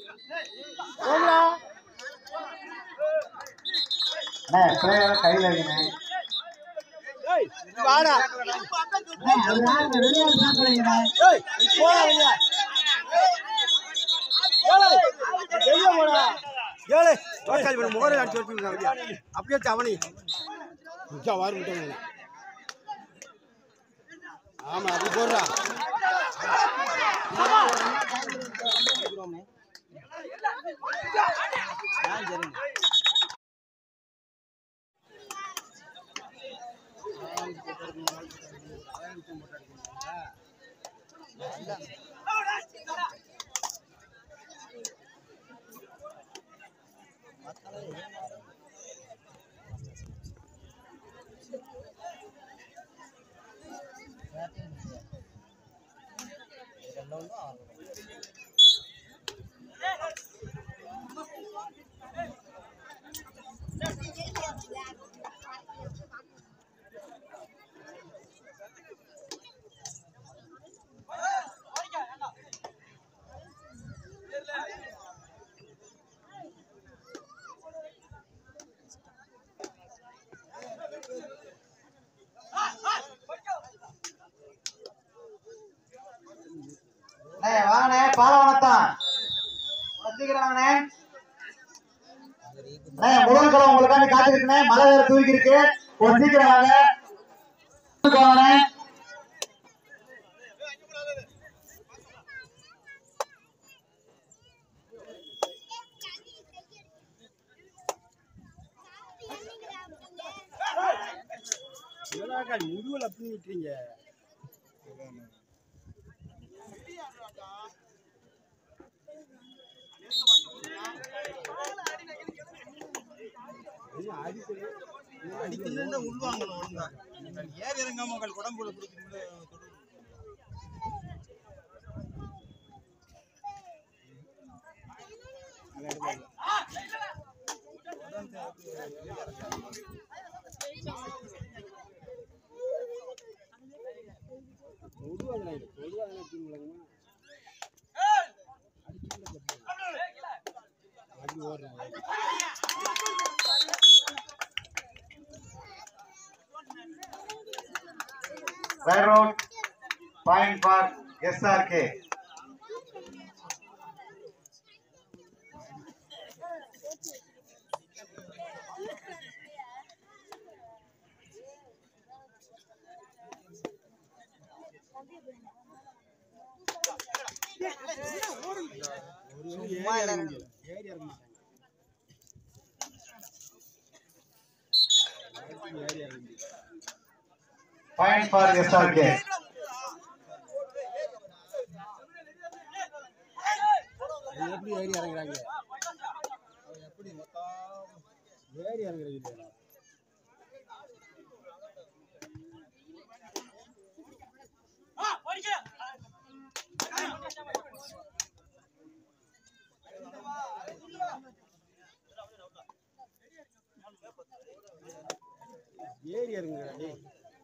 அண்ணே பிளேயர் கையில் வைங்கண்ணே வாடா அண்ணே, அது யாருங்க? வெளியே வந்து சாப்பிடுறீங்கண்ணே. ஏய் போடா வெளிய ஏய் வெளிய போடா ஏய் தோட்டாளி பண்ண முகரை அடிச்சு வச்சிருக்காங்க வெளிய அப்படியே தவணி முச்சா வாரி விட்டாங்க ஆமா அப்படி போடுறா அண்ணே வாங்கண்ணே பாலவனத்தான் சீக்கிரம் வாங்கண்ணே அண்ணே முருகன் குளம் உங்களுக்காண்டி காத்துக்கிட்டுனே மழை வேற தூக்கி இருக்கு ஒரு சீக்கிரம் வாங்க வாங்கண்ணே என்னடா முதுகுல அப்படி விட்டுறீங்க அடிக்கல உள்வாங்கணும் ஒழுங்கா ஏறி இறங்காம உங்கள் உடம்புல கொடுக்குறீங்களே பொதுவாக பொதுவாக டீம்லங்கம்மா அடி ஓடுறாங்க right road point for SRK சும்மா இறங்க முடியல ஏறி இறங்க மாட்டாங்க ஏறி இறங்க முடியல பாயிண்ட் ஃபார் எஸ்ஆர்கே அது எப்படி ஏறி இறங்குறாங்க எப்படி மொத்தம் ஏறி இறங்குறது இல்லையா ஏறி இறங்குறா டேய்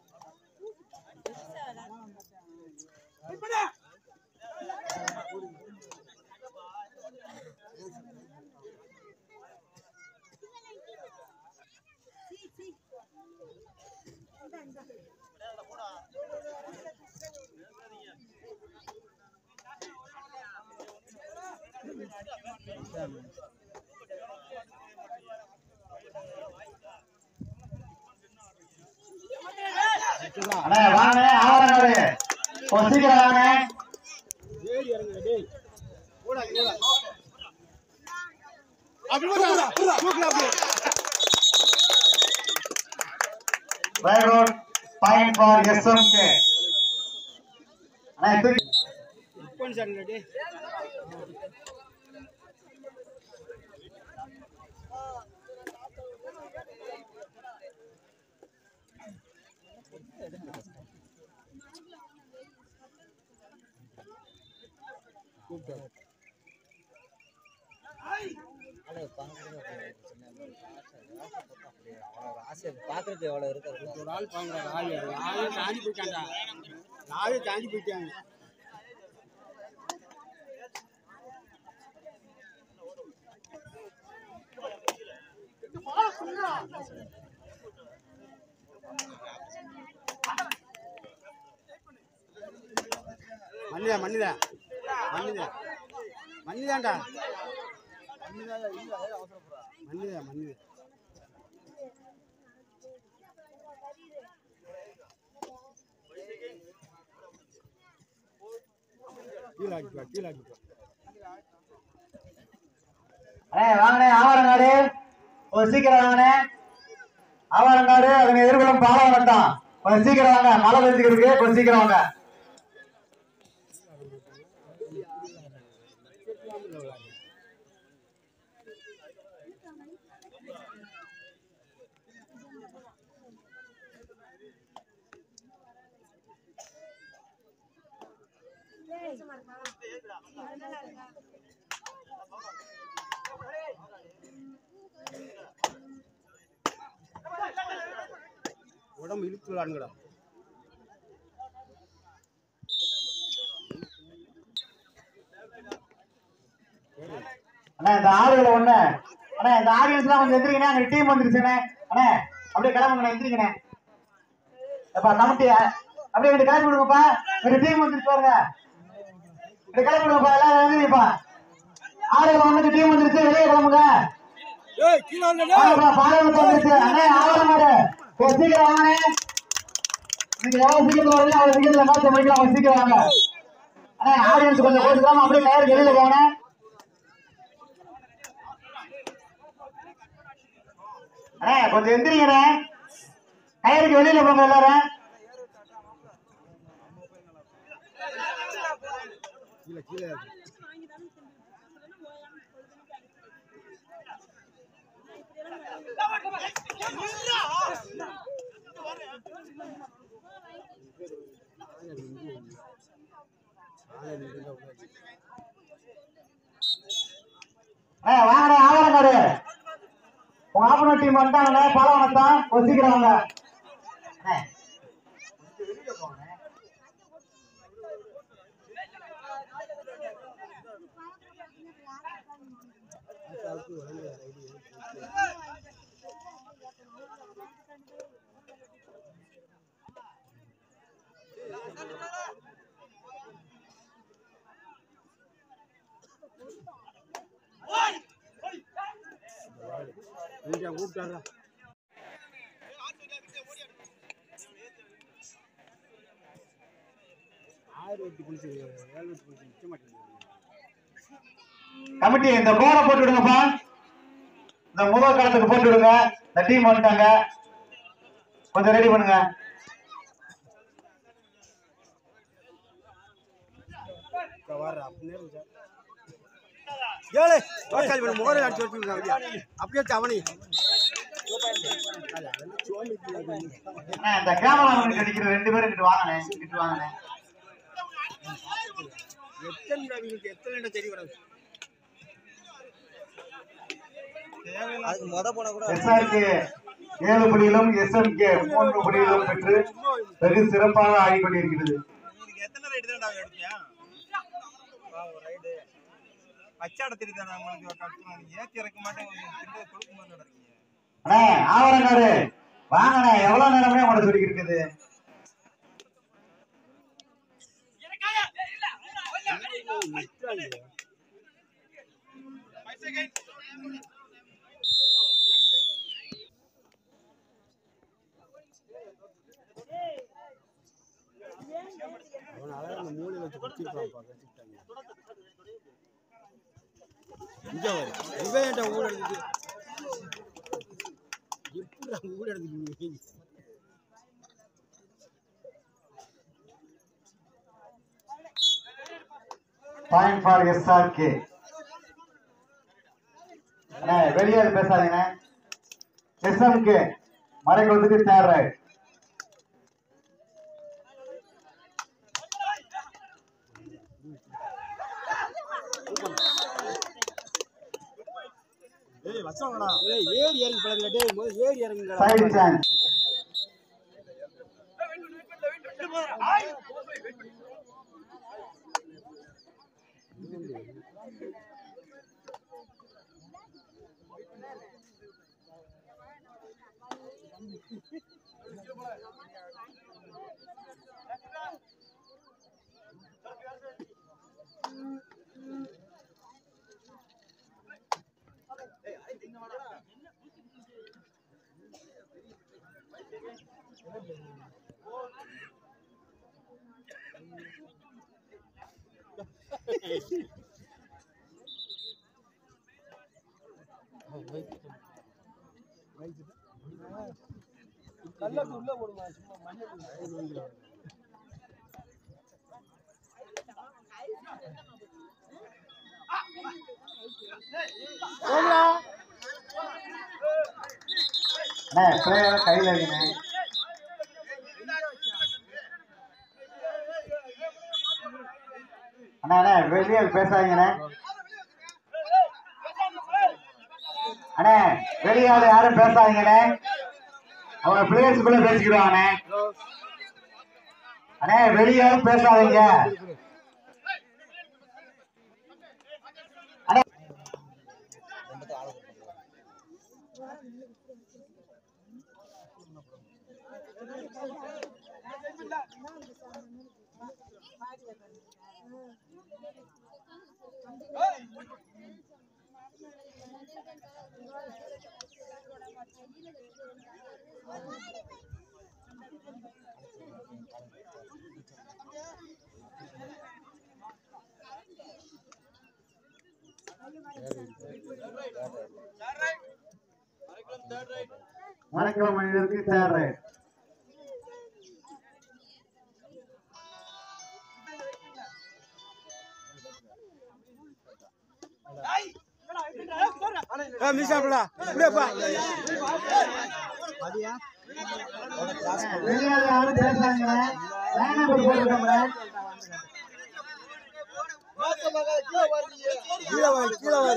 அண்ணே வாங்கண்ணே ஆவரங்காடு ஒரு சீக்கிரம் வாங்க ஏறி இறங்குறா டேய் போடா போடா அப்படி போடா தூக்கல அப்படி right road point for SMK அண்ணே தூக்கி இப்போ சார் டேய் கூப்பிட்டு பாக்குறதுக்கு எவ்வளவு இருக்கு ஒரு ஆள் பாங்குறாரு ஆளு ஆளு தாண்டி போயிட்டான்டா ஆளு தாண்டி போயிட்டாங்க மண்ணிதா மண்ணிதா மண்ணிதா மண்ணிதான்டா மண்ணிதா மண்ணிதா கீழே ஆக்கிப்பா கீழே ஆக்கிப்பா அண்ணே வாங்கண்ணே ஆவாரங்காடு ஒரு சீக்கிரம் வாங்கண்ணே ஆவாரங்காடு அதனை எதிர்கொள்ளும் பாலம் தான் கொஞ்சம் சீக்கிரம் வாங்க மழை பெஞ்சுக்கிட்டு இருக்கு கொஞ்சம் சீக்கிரம் வாங்க உடம்பு இழுத்து விளாடுங்கடா அண்ணா இந்த ஆடுகளை ஒண்ணு அண்ணா இந்த ஆடியன்ஸ் எல்லாம் கொஞ்சம் எந்திரிங்கண்ணே அங்க டீம் வந்துருச்சுண்ணே அண்ணே அப்படியே கிளம்புங்கண்ணே எந்திரிங்கண்ணே எப்பா கமிட்டி அப்படியே இங்கிட்டு கிளம்பி விடுங்கப்பா ஒரு டீம் வந்துருச்சு பாருங்க இங்கிட்டு கிளம்பி விடுங்கப்பா எல்லாரும் எந்திரிப்பா ஆடுகளை ஒண்ணுக்கு டீம் வந்துருச்சு வெளியே கிளம்புங்க ஏய் கீழே வந்து வாங்கப்பா, பாலம் வந்துருச்சு அண்ணே ஆவரம் மாடு கொஞ்சம் சீக்கிரம் வாங்கண்ணே நீங்க எவ்வளவு சீக்கிரத்துல வரீங்க அவ்வளவு சீக்கிரத்துல மேட்ச் முடிக்கலாம் கொஞ்சம் சீக்கிரம் வாங்க அண்ணே ஆடியன்ஸ் கொஞ்சம் போட்டுக்காம அப்படியே நேரம் வெளியில போனேன் அண்ணே கொஞ்சம் எந்திரிங்கண்ணே கயிறுக்கு வெளியில போங்க எல்லாரும் கீழே கீழே அண்ணே வாங்கண்ணே ஆவரங்காடு உங்க ஆப்பன டீம் வந்துட்டாங்கண்ணே பாலம் வந்தான் கொஞ்சம் சீக்கிரம் வாங்க அண்ணே கொஞ்சம் வெளியில போங்கண்ணே இங்கே கூப்பிட்டாரா ஆறு வெட்டி குளிச்சு ஏழு வெட்டி குளிச்சு நிற்க மாட்டேங்குது கமிட்டி இந்த கோரை போட்டு விடுங்கப்பா இந்த முதல் களத்துக்கு போட்டு விடுங்க இந்த டீம் வந்துட்டாங்க கொஞ்சம் ரெடி பண்ணுங்க இப்போ வர்ற அப்படியே இருந்துச்சா ஏழு தோக்காளி பண்ண முகரை அடிச்சு வச்சுருக்காங்க அப்படியே அவனி அண்ணே, இந்த கேமரா கிடைக்கிற ரெண்டு பேரும் இங்கிட்டு வாங்கண்ணே இங்கிட்டு வாங்கண்ணே எத்தனை அவங்களுக்கு எத்தனை இடம் தெரிய வராது அதுக்கு மொத போனா கூட எஸ்ஆர்கே ஏழு புள்ளிகளும் எஸ்எம்கே மூன்று புள்ளிகளும் பெற்று வெகு சிறப்பாக ஆடிக்கொண்டிருக்கிறது உங்களுக்கு எத்தனை ரைடு தான் எடுத்தியா ரைடு பச்சாட திரி தானே உங்களுக்கு கட்டணும் நீங்க ஏத்தி இறக்க மாட்டேங்க திரும்ப கொடுக்க மாட்டேன் இருக்கீங்க அண்ணே ஆவரங்காடு வாங்கண்ணே எவ்வளவு நேரமே உங்களை சொல்லி இருக்குது அவன் அழகாக அந்த மூலையில் வச்சு குடிச்சிருப்பான் கட்டிட்டாங்க இங்கே வரு இவன் என்கிட்ட ஊட எடுத்துட்டு எப்படி ஊட எடுத்துட்டு பாயிண்ட் ஃபார் எஸ்ஆர்கே அண்ணே வெளியே பேசாதீங்க எஸ்எம்கே மறைக்கிறதுக்கு தேர் ரைட் ஏய் வச்சவங்கடா ஏய் ஏறி இறங்கி பழகுல டேய் முதல்ல ஏறி இறங்குங்கடா சைடு சான்ஸ் கல்லத்து உள்ள போடுமா சும்மா மண்ணு அண்ணே பிளேயர் கையில் வைங்கண்ணே அண்ணா அண்ணே வெளியே பேசாதீங்கண்ணே அண்ணே வெளியால யாரும் பேசாதீங்கண்ணே அவங்க பிளேயர்ஸுக்குள்ள பேசிக்கிடுவாங்கண்ணே அண்ணே வெளியாலும் பேசாதீங்க அண்ணே வணக்கம் மனிதருக்கு தேர் ரைட் ஏ மிஸ் ஆப்டா இப்படியேப்பா வெளியால யாரும் பேசாதீங்க லைன் நம்பர் போட்டுக்கோங்க கீழே வாரி கீழே வாரி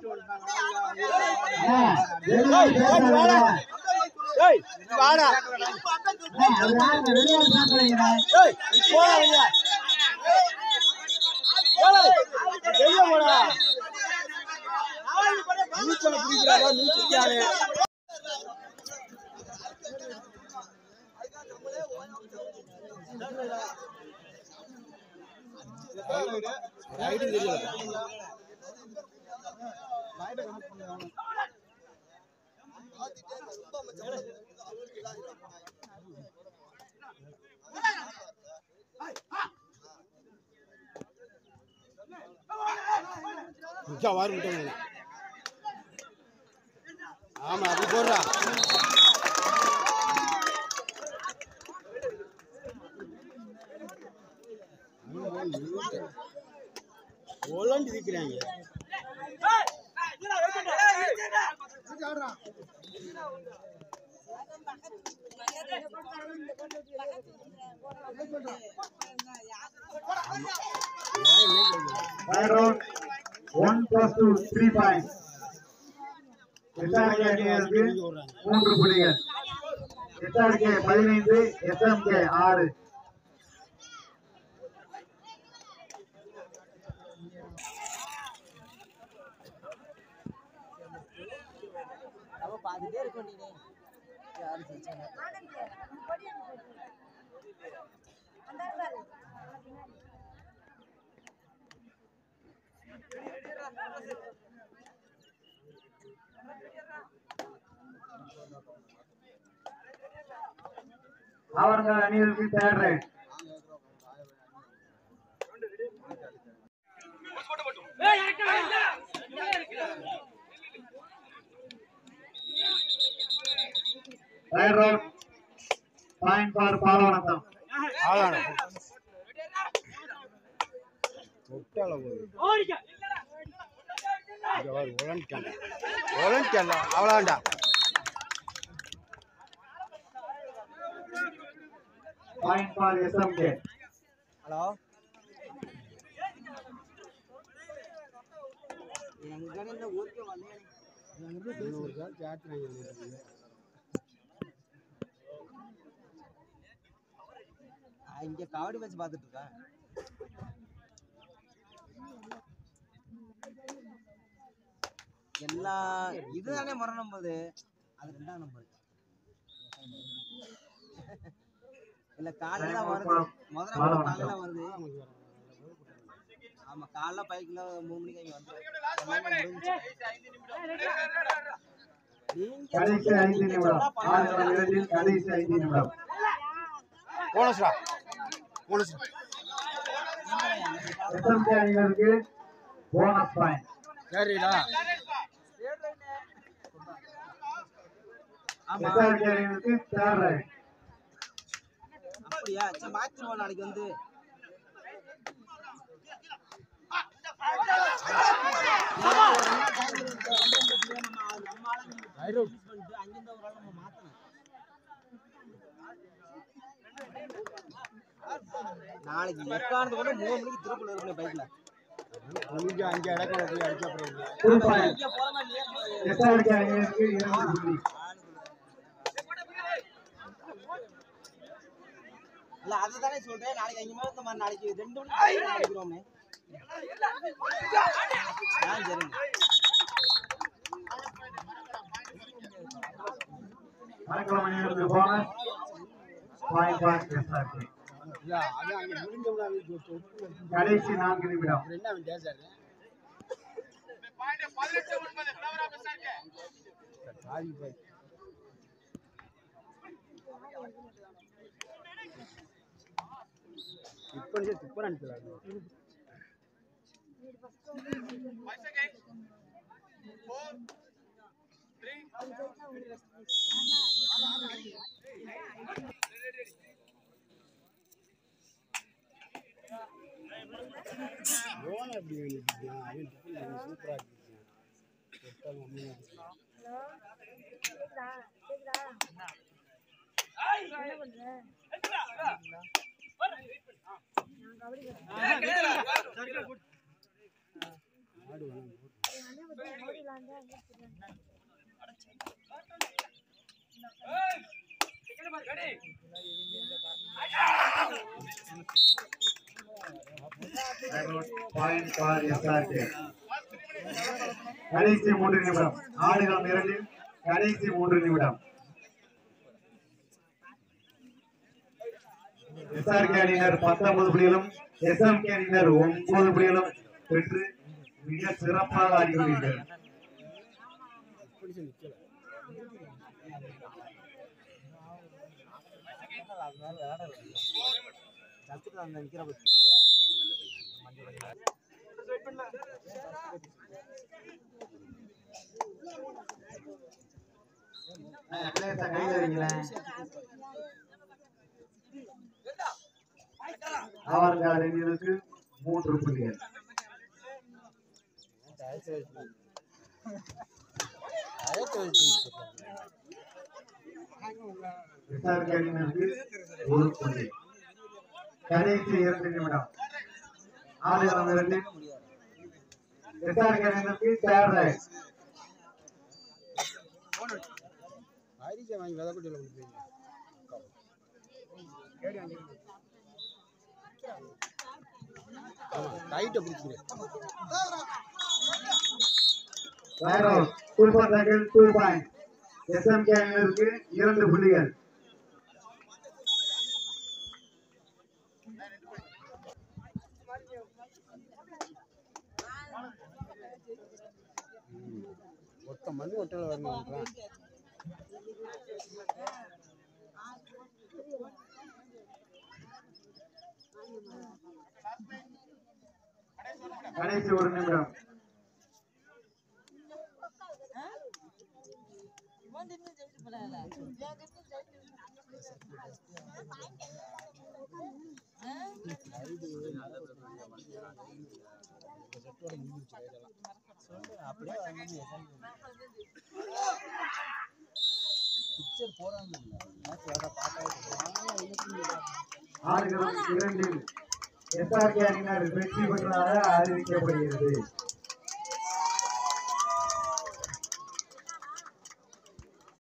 வெளியால பேசாதீங்க ஏய் வாடா அது யாருங்க வெளியால பேசாதீங்க ஏய் போடா வெளிய ஏய் வெளிய போடா நீச்சல் பிடிக்கிறாரா நீச்சல் முக்கிய வாரி விட்டவங்க ஆமா அப்படி போடுறா ஒலண்டு இருக்கிறாங்க Third round, one plus two, three points. SRK அணியினருக்கு மூன்று புள்ளிகள் எஸ்ஆர்கே பதினைந்து எஸ்எம்கே ஆறு பார்த்துட்டே இருக்க நீங்க யாரும் பிரச்சனை அவர்கள் அணியினருக்கு third right Third round, point for Palavanatham ஆளான தொட்டால போகுது இங்க வாரு உலன்ட்டாண்டா உலன்ட்டாண்டா அவ்வளோண்டா பாயிண்ட் ஃபார் எஸ்எம்கே ஹலோ எங்க இந்த ஊருக்கு வந்தேன் ஒரு கால் கேட்டுறாங்க நான் இங்க கபடி மேட்ச் பார்த்துட்டு இருக்கேன் எல்லா இதுதானே முறை நம்பது அது ரெண்டாம் நம்பர் இல்ல காலையில தான் வருது முதல்ல காலையில வருது ஆமா காலைல பைக்ல மூணு மணிக்கு அங்க வந்துரும் நீங்க கடைசி ஐந்து நிமிடம் ஆடுகளம் இரண்டில் கடைசி ஐந்து நிமிடம் போனஸ்ரா போனஸ்ரா எஸ்எம்கே அணியினருக்கு போனஸ் பாயிண்ட் சரிடா ஆமா எஸ்ஆர்கே அணியினருக்கு தேர்ட் ரைட் அப்படியா சரி மாத்திருவோம் நாளைக்கு வந்து அங்கிருந்த ஒரு ஆள் நம்ம மாத்தணும் நாளைக்கு உட்கார்ந்து கூட மூணு மணிக்கு திருப்பூர் இருக்கணும் பைக்ல அஞ்சு அஞ்சு இடத்துல போய் அடிச்சா அப்புறம் டூ பாயிண்ட் இங்க போற மாதிரி இல்லையா? எஸ்ஆர்கே அணியினருக்கு இரண்டு புள்ளி இல்ல அதுதானே சொல்றேன் நாளைக்கு அஞ்சு மணி இந்த மாதிரி நாளைக்கு ரெண்டு மணிக்கு அடிக்கிறோம்னே ஆ சரிங்க ஆடுகளம் அணியினருக்கு போனஸ் பாயிண்ட் பாயிண்ட் எஸ்ஆர்கே இல்ல அது அங்க முடிஞ்சவங்க அவங்க தொட்டு எடுத்து கடைசி நான்கு நிமிடம் அப்புறம் என்ன அவன் டேசாரு சாரி பாய் இப்போ துப்பர் அனுப்பலாம் லோன் அப்படி வேண்டிட்டு அவன் துப்பர் சூப்பராக இருக்கு ஹலோ கேக்குதா கேக்குதா என்ன பண்ற நான் கபடி கத்துறேன். ஆடு வேணும் என் அண்ணன் பத்தி கபடி விளையாண்டா என்ன தெரியும்? பாயிண்ட் ஃபார் எஸ்ஆர்கே கடைசி மூன்று நிமிடம் ஆடுகளம் இரண்டில் கடைசி மூன்று நிமிடம் எஸ்ஆர்கே அணியினர் பத்தொன்பது புள்ளிகளும் எஸ்எம்கே அணியினர் ஒன்பது புள்ளிகளும் பெற்று மிக சிறப்பாக ஆடிக்கொண்டிருக்கிறார் பிடிச்சு நிக்கல சத்துட்டு அந்த நிக்கிற பத்தி லேசா கையில வைங்களேன். அவர்கள் அணியினருக்கு மூன்று புள்ளிகள் எஸ்ஆர்கே அணியினருக்கு ஒரு புள்ளி கடைசி இரண்டு நிமிடம் ஆடுகளம் இரண்டில் எஸ்ஆர்கே அணியினருக்கு தேர்ட் ரைட் அரிசி வாங்கி விதை கொட்டியில் கொண்டு போய் ஆமாம் டைட்டை பிடிச்சிக்கிறேன் Right out. Super tackle two point SMK அணியினருக்கு இரண்டு புள்ளிகள் மொத்த மண் ஒட்டல வரணும் கடைசி ஒரு நிமிடம் அப்படியே பிக்சர் போறாங்க மேட்ச் எவ்வளோ பார்த்தா ஆடுகளம் இரண்டில் எஸ்ஆர்கே அணியினர் வெற்றி பெற்றதாக அறிவிக்கப்படுகிறது